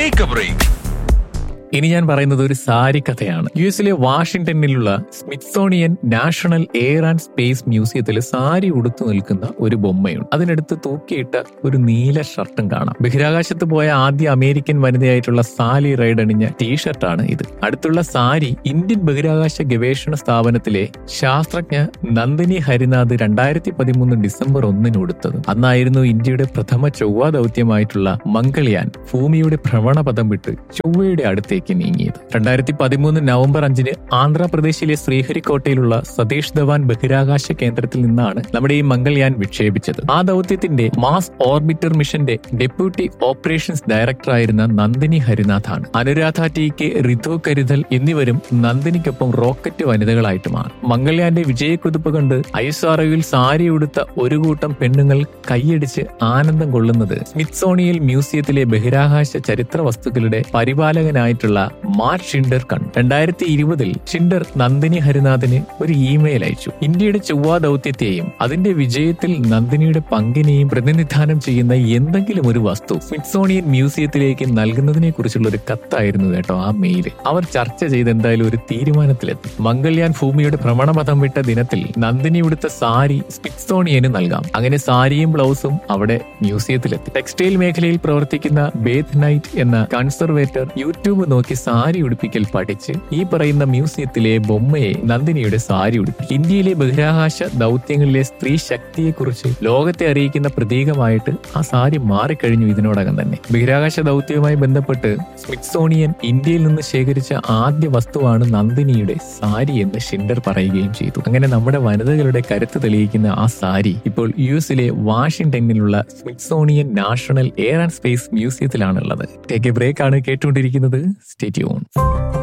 take a break ഇനി ഞാൻ പറയുന്നത് ഒരു സാരി കഥയാണ് യു എസിലെ വാഷിംഗ്ടണിലുള്ള Smithsonian national air and space മ്യൂസിയത്തിൽ സാരി ഉടുത്തു നിൽക്കുന്ന ഒരു ബൊമ്മയുണ്ട് അതിനടുത്ത് തൂക്കിയിട്ട ഒരു നീല ഷർട്ടും കാണാം ബഹിരാകാശത്ത് പോയ ആദ്യ അമേരിക്കൻ വനിതയായിട്ടുള്ള സാലി റൈഡ് അണിഞ്ഞ ടീഷർട്ടാണ് ഇത് അടുത്തുള്ള സാരി ഇന്ത്യൻ ബഹിരാകാശ ഗവേഷണ സ്ഥാപനത്തിലെ ശാസ്ത്രജ്ഞ നന്ദിനി ഹരിനാഥ് രണ്ടായിരത്തി പതിമൂന്ന് ഡിസംബർ ഒന്നിന് ഉടുത്തത് അന്നായിരുന്നു ഇന്ത്യയുടെ പ്രഥമ ചൊവ്വ ദൗത്യമായിട്ടുള്ള മംഗൾയാൻ ഭൂമിയുടെ ഭ്രമണപഥം വിട്ട് ചൊവ്വയുടെ അടുത്തേക്ക് നീങ്ങിയത് രണ്ടായിരത്തി പതിമൂന്ന് നവംബർ അഞ്ചിന് ആന്ധ്രാപ്രദേശിലെ ശ്രീഹരിക്കോട്ടയിലുള്ള സതീഷ് ധവാൻ ബഹിരാകാശ കേന്ദ്രത്തിൽ നിന്നാണ് നമ്മുടെ ഈ മംഗൾയാൻ വിക്ഷേപിച്ചത് ആ ദൗത്യത്തിന്റെ മാസ് ഓർബിറ്റർ മിഷന്റെ ഡെപ്യൂട്ടി ഓപ്പറേഷൻസ് ഡയറക്ടറായിരുന്ന നന്ദിനി ഹരിനാഥാണ് അനുരാധ ടി കെ റിതു കരുതൽ എന്നിവരും നന്ദിനിക്കൊപ്പം റോക്കറ്റ് വനിതകളായിട്ട് മാറി മംഗൾയാന്റെ വിജയക്കുതിപ്പ് കണ്ട് ഐ എസ് ആർഒയിൽ സാരി ഉടുത്ത ഒരു കൂട്ടം പെണ്ണുങ്ങൾ കൈയടിച്ച് ആനന്ദം കൊള്ളുന്നത് സ്മിത്സോണിയൽ മ്യൂസിയത്തിലെ ബഹിരാകാശ ചരിത്ര വസ്തുക്കളുടെ പരിപാലകനായിട്ടുള്ള മാർട്ട് ഷിൻഡർ കണ്ടു രണ്ടായിരത്തി ഇരുപതിൽ ഷിൻഡർ നന്ദിനി ഹരിനാഥിന് ഒരു ഇമെയിൽ അയച്ചു ഇന്ത്യയുടെ ചൊവ്വ ദൗത്യത്തെയും അതിന്റെ വിജയത്തിൽ നന്ദിനിയുടെ പങ്കിനെയും പ്രതിനിധാനം ചെയ്യുന്ന എന്തെങ്കിലും ഒരു വസ്തു സ്മിത്സോണിയൻ മ്യൂസിയത്തിലേക്ക് നൽകുന്നതിനെ കുറിച്ചുള്ള ഒരു കത്തായിരുന്നു കേട്ടോ ആ മെയില് അവർ ചർച്ച ചെയ്ത് എന്തായാലും ഒരു തീരുമാനത്തിലെത്തി മംഗൾയാൻ ഭൂമിയുടെ ഭ്രമണപഥം വിട്ട ദിനത്തിൽ നന്ദിനി ഉടുത്ത സാരി സ്മിത്സോണിയന് നൽകാം അങ്ങനെ സാരിയും ബ്ലൗസും അവിടെ മ്യൂസിയത്തിലെത്തി ടെക്സ്റ്റൈൽ മേഖലയിൽ പ്രവർത്തിക്കുന്ന ബേത്ത് നൈറ്റ് എന്ന കൺസർവേറ്റർ യൂട്യൂബ് നോക്കി സാരി ഉടുപ്പിക്കൽ പഠിച്ച് ഈ പറയുന്ന മ്യൂസിയത്തിലെ ബൊമ്മയെ നന്ദിനിയുടെ സാരി ഉടുപ്പിക്കും ഇന്ത്യയിലെ ബഹിരാകാശ ദൗത്യങ്ങളിലെ സ്ത്രീ ശക്തിയെക്കുറിച്ച് ലോകത്തെ അറിയിക്കുന്ന പ്രതീകമായിട്ട് ആ സാരി മാറിക്കഴിഞ്ഞു ഇതിനോടകം തന്നെ ബഹിരാകാശ ദൗത്യവുമായി ബന്ധപ്പെട്ട് സ്മിത്സോണിയൻ ഇന്ത്യയിൽ നിന്ന് ശേഖരിച്ച ആദ്യ വസ്തുവാണ് നന്ദിനിയുടെ സാരി എന്ന് ഷിൻഡർ പറയുകയും ചെയ്തു അങ്ങനെ നമ്മുടെ വനിതകളുടെ കരുത്ത് തെളിയിക്കുന്ന ആ സാരി ഇപ്പോൾ യു എസിലെ വാഷിംഗ്ടണിലുള്ള Smithsonian national air and space മ്യൂസിയത്തിലാണുള്ളത് ടേക്ക് എ ബ്രേക്ക് ആണ് കേട്ടുകൊണ്ടിരിക്കുന്നത് സ്റ്റേറ്റ്യൂൺ